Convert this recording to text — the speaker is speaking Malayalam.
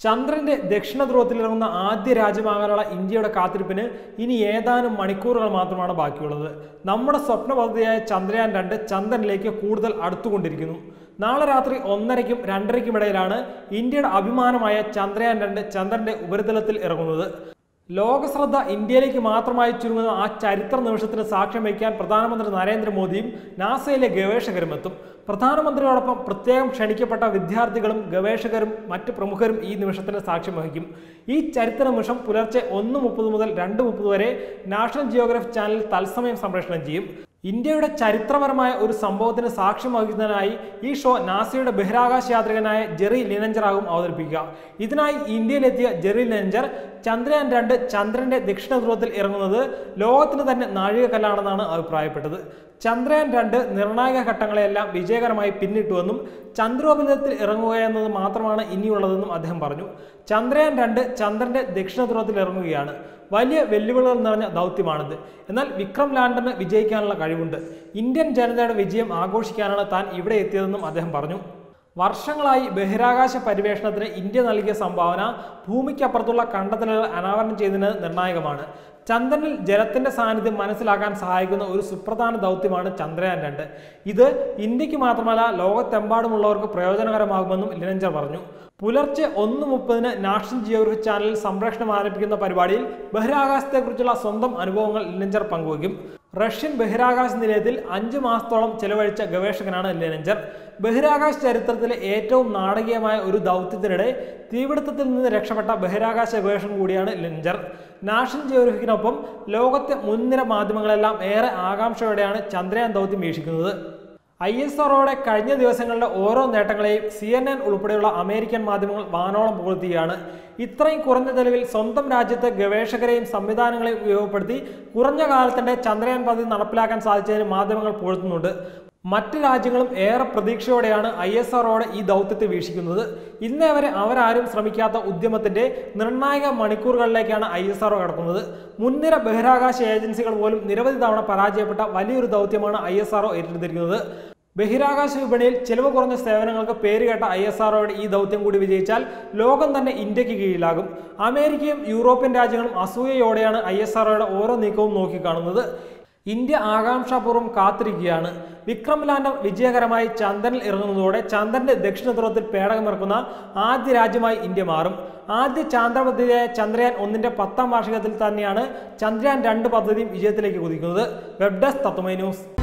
ചന്ദ്രന്റെ ദക്ഷിണ ധ്രുവത്തിൽ ഇറങ്ങുന്ന ആദ്യ രാജ്യമാകാനുള്ള ഇന്ത്യയുടെ കാത്തിരിപ്പിന് ഇനി ഏതാനും മണിക്കൂറുകൾ മാത്രമാണ് ബാക്കിയുള്ളത് നമ്മുടെ സ്വപ്ന പദ്ധതിയായ ചന്ദ്രയാൻ രണ്ട് ചന്ദ്രനിലേക്ക് കൂടുതൽ അടുത്തുകൊണ്ടിരിക്കുന്നു നാളെ രാത്രി ഒന്നരയ്ക്കും രണ്ടരയ്ക്കും ഇടയിലാണ് ഇന്ത്യയുടെ അഭിമാനമായ ചന്ദ്രയാൻ രണ്ട് ചന്ദ്രന്റെ ഉപരിതലത്തിൽ ഇറങ്ങുന്നത് ലോകശ്രദ്ധ ഇന്ത്യയിലേക്ക് മാത്രമായി ചുരുങ്ങുന്ന ആ ചരിത്ര നിമിഷത്തിന് സാക്ഷ്യം വഹിക്കാൻ പ്രധാനമന്ത്രി നരേന്ദ്രമോദിയും നാസയിലെ ഗവേഷകരും എത്തും പ്രധാനമന്ത്രിയോടൊപ്പം പ്രത്യേകം ക്ഷണിക്കപ്പെട്ട വിദ്യാർത്ഥികളും ഗവേഷകരും മറ്റ് പ്രമുഖരും ഈ നിമിഷത്തിന് സാക്ഷ്യം വഹിക്കും ഈ ചരിത്ര നിമിഷം പുലർച്ചെ ഒന്ന് മുപ്പത് മുതൽ രണ്ട് മുപ്പത് വരെ നാഷണൽ ജിയോഗ്രഫി ചാനൽ തത്സമയം സംപ്രേഷണം ചെയ്യും ഇന്ത്യയുടെ ചരിത്രപരമായ ഒരു സംഭവത്തിന് സാക്ഷ്യം വഹിക്കുന്നതിനായി ഈ ഷോ നാസയുടെ ബഹിരാകാശ യാത്രികനായ ജെറി ലിനഞ്ചറാകും അവതരിപ്പിക്കുക ഇതിനായി ഇന്ത്യയിലെത്തിയ ജെറി ലിനഞ്ചർ ചന്ദ്രയാൻ രണ്ട് ചന്ദ്രന്റെ ദക്ഷിണ ധ്രുവത്തിൽ ഇറങ്ങുന്നത് ലോകത്തിന് തന്നെ നാഴികക്കല്ലാണെന്നാണ് അഭിപ്രായപ്പെട്ടത് ചന്ദ്രയാൻ രണ്ട് നിർണായക ഘട്ടങ്ങളെല്ലാം വിജയകരമായി പിന്നിട്ടുവെന്നും ചന്ദ്രോപരിതലത്തിൽ ഇറങ്ങുക എന്നത് മാത്രമാണ് ഇനിയുള്ളതെന്നും അദ്ദേഹം പറഞ്ഞു ചന്ദ്രയാൻ രണ്ട് ചന്ദ്രന്റെ ദക്ഷിണ ധ്രുവത്തിൽ ഇറങ്ങുകയാണ് വലിയ വെല്ലുവിളികൾ നിറഞ്ഞ ദൗത്യമാണിത് എന്നാൽ വിക്രം ലാൻഡറിന് വിജയിക്കാനുള്ള കഴിവുണ്ട് ഇന്ത്യൻ ജനതയുടെ വിജയം ആഘോഷിക്കാനാണ് താൻ ഇവിടെ എത്തിയതെന്നും അദ്ദേഹം പറഞ്ഞു വർഷങ്ങളായി ബഹിരാകാശ പര്യവേഷണത്തിന് ഇന്ത്യ നൽകിയ സംഭാവന ഭൂമിക്കപ്പുറത്തുള്ള കണ്ടെത്തലുകൾ അനാവരണം ചെയ്യുന്നതിന് നിർണായകമാണ് ചന്ദ്രനിൽ ജലത്തിന്റെ സാന്നിധ്യം മനസ്സിലാക്കാൻ സഹായിക്കുന്ന ഒരു സുപ്രധാന ദൗത്യമാണ് ചന്ദ്രയാൻ രണ്ട് ഇത് ഇന്ത്യക്ക് മാത്രമല്ല ലോകത്തെമ്പാടുമുള്ളവർക്ക് പ്രയോജനകരമാകുമെന്നും ലിനഞ്ചർ പറഞ്ഞു പുലർച്ചെ ഒന്ന് മുപ്പതിന് നാഷണൽ ജിയോഗ്രഫി ചാനലിൽ സംപ്രേഷണം ആരംഭിക്കുന്ന പരിപാടിയിൽ ബഹിരാകാശത്തെക്കുറിച്ചുള്ള സ്വന്തം അനുഭവങ്ങൾ ലിനഞ്ചർ പങ്കുവയ്ക്കും റഷ്യൻ ബഹിരാകാശ നിലയത്തിൽ അഞ്ച് മാസത്തോളം ചെലവഴിച്ച ഗവേഷകനാണ് ലിനഞ്ചർ ബഹിരാകാശ ചരിത്രത്തിലെ ഏറ്റവും നാടകീയമായ ഒരു ദൗത്യത്തിനിടെ തീപിടുത്തത്തിൽ നിന്ന് രക്ഷപ്പെട്ട ബഹിരാകാശ ഗവേഷകൻ കൂടിയാണ് ലിനഞ്ചർ നാഷണൽ ജിയോഗ്രഫിക്കിനൊപ്പം ലോകത്തെ മുൻനിര മാധ്യമങ്ങളെല്ലാം ഏറെ ആകാംക്ഷയോടെയാണ് ചന്ദ്രയാൻ ദൗത്യം വീക്ഷിക്കുന്നത് ഐ എസ് ആർഒയുടെ കഴിഞ്ഞ ദിവസങ്ങളിലെ ഓരോ നേട്ടങ്ങളെയും സി എൻ എൻ ഉൾപ്പെടെയുള്ള അമേരിക്കൻ മാധ്യമങ്ങൾ വാനോളം പുകഴ്ത്തുകയാണ് ഇത്രയും കുറഞ്ഞ ചെലവിൽ സ്വന്തം രാജ്യത്തെ ഗവേഷകരെയും സംവിധാനങ്ങളെയും ഉപയോഗപ്പെടുത്തി കുറഞ്ഞ കാലത്തിന്റെ ചന്ദ്രയാൻ പദ്ധതി നടപ്പിലാക്കാൻ സാധിച്ചതിന് മാധ്യമങ്ങൾ പുകഴ്ത്തുന്നുണ്ട് മറ്റ് രാജ്യങ്ങളും ഏറെ പ്രതീക്ഷയോടെയാണ് ഐ എസ് ആർഒയുടെ ഈ ദൗത്യത്തെ വീക്ഷിക്കുന്നത് ഇന്നേ വരെ അവരാരും ശ്രമിക്കാത്ത ഉദ്യമത്തിന്റെ നിർണായക മണിക്കൂറുകളിലേക്കാണ് ഐ എസ് ആർഒ കടക്കുന്നത് മുൻനിര ബഹിരാകാശ ഏജൻസികൾ പോലും നിരവധി തവണ പരാജയപ്പെട്ട വലിയൊരു ദൗത്യമാണ് ഐ എസ് ആർഒ ഏറ്റെടുത്തിരിക്കുന്നത് ബഹിരാകാശ വിപണിയിൽ ചെലവ് കുറഞ്ഞ സേവനങ്ങൾക്ക് പേരുകേട്ട ഐ എസ് ആർഒയുടെ ഈ ദൗത്യം കൂടി വിജയിച്ചാൽ ലോകം തന്നെ ഇന്ത്യക്ക് കീഴിലാകും അമേരിക്കയും യൂറോപ്യൻ രാജ്യങ്ങളും അസൂയയോടെയാണ് ഐ എസ് ആർഒയുടെ ഓരോ നീക്കവും നോക്കിക്കാണുന്നത് ഇന്ത്യ ആകാംക്ഷാപൂർവ്വം കാത്തിരിക്കുകയാണ് വിക്രം ലാൻഡർ വിജയകരമായി ചന്ദ്രനിൽ ഇറങ്ങുന്നതോടെ ചന്ദ്രന്റെ ദക്ഷിണ ധ്രുവത്തിൽ പേടകമിറക്കുന്ന ആദ്യ രാജ്യമായി ഇന്ത്യ മാറും ആദ്യ ചാന്ദ്ര പദ്ധതിയായ ചന്ദ്രയാൻ ഒന്നിന്റെ പത്താം വാർഷികത്തിൽ തന്നെയാണ് ചന്ദ്രയാൻ രണ്ട് പദ്ധതിയും വിജയത്തിലേക്ക് കുതിക്കുന്നത് വെബ് ഡെസ്ക് തത്വമൈ ന്യൂസ്